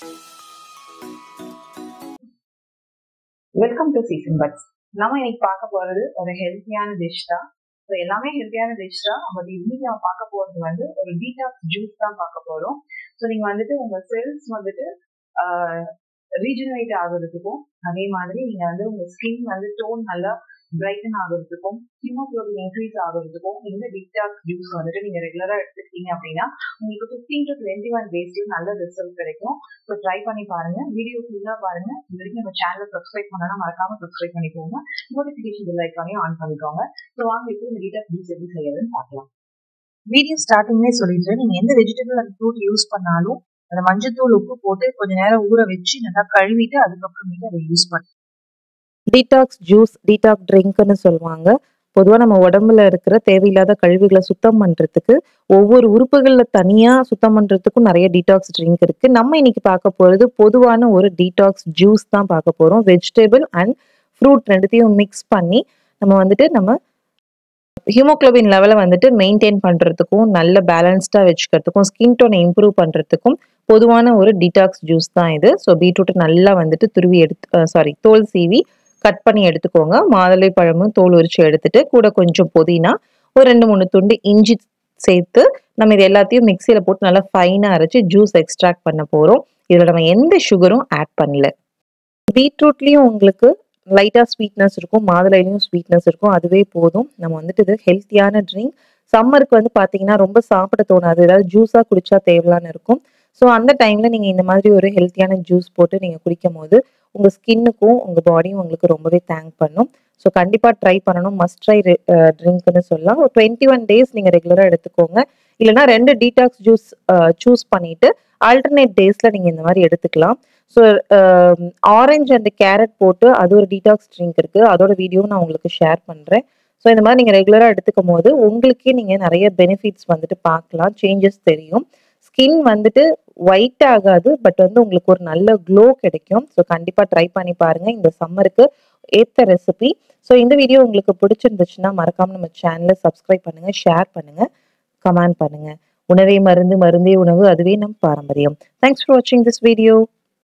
welcome to season puts நம்ம இன்னைக்கு பார்க்க போறது ஒரு ஹெல்த்தியான டிஷ் தான் ஸோ எல்லாமே ஹெல்த்தியான டிஷ் தான் பட் இன்னைக்கு நம்ம பார்க்க போறது வந்து ஒரு டீடாக்ஸ் ஜூஸ் தான் பார்க்க போறோம் ஸோ நீங்க வந்துட்டு உங்க செல்ஸ் வந்துட்டு ரீஜனரேட் ஆகுறதுக்கும் அதே மாதிரி நீங்க வந்து உங்க ஸ்கின் வந்து டோன் நல்லா பிரைட்டன் ஆகுறதுக்கும் ஹீமோக்ளோபின் இன்க்ரீஸ் ஆகுறதுக்கும் இந்த டீடாக்ஸ் ஜூஸ் வந்துட்டு நீங்க ரெகுலரா எடுத்துக்கிட்டீங்க அப்படின்னா உங்களுக்கு ஃபிஃப்டீன் டு டுவெண்ட்டி ஒன் டேஸ்ல நல்ல ரிசல்ட் கிடைக்கும் ஸோ ட்ரை பண்ணி பாருங்க வீடியோ ஃபுல்லா பாருங்க இது வரைக்கும் நம்ம சேனலை சப்ஸ்கிரைப் பண்ணனா மறக்காம சப்ஸ்கிரைப் பண்ணிக்கோங்க நோட்டிபிகேஷன் பெல் ஐக்கானையும் ஆன் பண்ணிக்கோங்க ஸோ வாங்க இப்போ இந்த டீடாக்ஸ் ஜூஸ் எப்படி செய்யறதுன்னு பார்க்கலாம் வீடியோ ஸ்டார்டிங்லேயே சொல்லிடுறேன் நீங்க எந்த வெஜிடபிள் அந்த ஃப்ரூட் யூஸ் பண்ணாலும் அந்த மஞ்சத்தூள் உப்பு போட்டு கொஞ்ச நேரம் ஊற வச்சு நல்லா கழுவிட்டு அதுக்கப்புறமேட்டு அதை யூஸ் பண்ணி டீடாக்ஸ் ஜூஸ் டீடாக் ட்ரிங்க்னு சொல்லுவாங்க பொதுவாக நம்ம உடம்புல இருக்கிற தேவையில்லாத கழிவுகளை சுத்தம் பண்ணுறதுக்கு ஒவ்வொரு உறுப்புகளில் தனியாக சுத்தம் பண்ணுறதுக்கும் நிறைய டீடாக்ஸ் ட்ரிங்க் இருக்குது நம்ம இன்னைக்கு பார்க்க போகிறது பொதுவான ஒரு டீடாக்ஸ் ஜூஸ் தான் பார்க்க போகிறோம் வெஜிடபிள் அண்ட் ஃப்ரூட் ரெண்டுத்தையும் மிக்ஸ் பண்ணி நம்ம வந்துட்டு நம்ம ஹியூமோக்ளோபின் லெவலை வந்துட்டு மெயின்டைன் பண்ணுறதுக்கும் நல்ல பேலன்ஸ்டாக வச்சுக்கிறதுக்கும் ஸ்கின் டோனை இம்ப்ரூவ் பண்ணுறதுக்கும் பொதுவான ஒரு டீடாக்ஸ் ஜூஸ் தான் இது ஸோ பீட்ரூட்டை நல்லா வந்துட்டு துருவி எடுத்து சாரி தோல் சீவி கட் பண்ணி எடுத்துக்கோங்க மாதுளை பழமும் தோல் உரிச்சு எடுத்துட்டு கூட கொஞ்சம் புதினா ஒரு ரெண்டு மூணு துண்டு இஞ்சி சேர்த்து நம்ம இது எல்லாத்தையும் மிக்சியில் போட்டு நல்லா ஃபைனாக அரைச்சி ஜூஸ் எக்ஸ்ட்ராக்ட் பண்ண போகிறோம் இதில் நம்ம எந்த சுகரும் ஆட் பண்ணல பீட்ரூட்லேயும் உங்களுக்கு லைட்டாக ஸ்வீட்னஸ் இருக்கும் மாதுளையிலையும் ஸ்வீட்னஸ் இருக்கும் அதுவே போதும் நம்ம வந்துட்டு இது ஹெல்த்தியான ட்ரிங்க் சம்மருக்கு வந்து பார்த்தீங்கன்னா ரொம்ப சாப்பிட தோணாது ஏதாவது ஜூஸாக குடிச்சா தேவலான்னு இருக்கும் ஸோ அந்த டைமில் நீங்கள் இந்த மாதிரி ஒரு ஹெல்த்தியான ஜூஸ் போட்டு நீங்கள் குடிக்கும் போது உங்கள் ஸ்கின்னுக்கும் உங்கள் பாடியும் உங்களுக்கு ரொம்பவே தேங்க் பண்ணும் ஸோ கண்டிப்பாக ட்ரை பண்ணணும் மஸ்ட் ட்ரை ட்ரிங்க்னு சொல்லலாம் ஒரு டுவெண்ட்டி ஒன் டேஸ் நீங்கள் ரெகுலராக எடுத்துக்கோங்க இல்லைனா ரெண்டு டீடாக்ஸ் ஜூஸ் சூஸ் பண்ணிவிட்டு ஆல்டர்னேட் டேஸில் நீங்கள் இந்த மாதிரி எடுத்துக்கலாம் ஸோ ஆரஞ்சு அண்ட் கேரட் போட்டு அது ஒரு டீடாக்ஸ் ட்ரிங்க் இருக்குது அதோட வீடியோ நான் உங்களுக்கு ஷேர் பண்ணுறேன் ஸோ இந்த மாதிரி நீங்கள் ரெகுலராக எடுத்துக்கும் போது உங்களுக்கே நீங்கள் நிறைய பெனிஃபிட்ஸ் வந்துட்டு பார்க்கலாம் சேஞ்சஸ் தெரியும் ஸ்கின் வந்துட்டு ஒயிட் ஆகாது பட் வந்து உங்களுக்கு ஒரு நல்ல க்ளோ கிடைக்கும் ஸோ கண்டிப்பாக ட்ரை பண்ணி பாருங்க இந்த சம்மருக்கு ஏற்ற ரெசிபி ஸோ இந்த வீடியோ உங்களுக்கு பிடிச்சிருந்துச்சுன்னா மறக்காம நம்ம சேனலை சப்ஸ்கிரைப் பண்ணுங்க ஷேர் பண்ணுங்க கமெண்ட் பண்ணுங்க உணவே மருந்து மருந்தே உணவு அதுவே நம் பாரம்பரியம் தேங்க்ஸ் ஃபார் வாட்சிங் திஸ் வீடியோ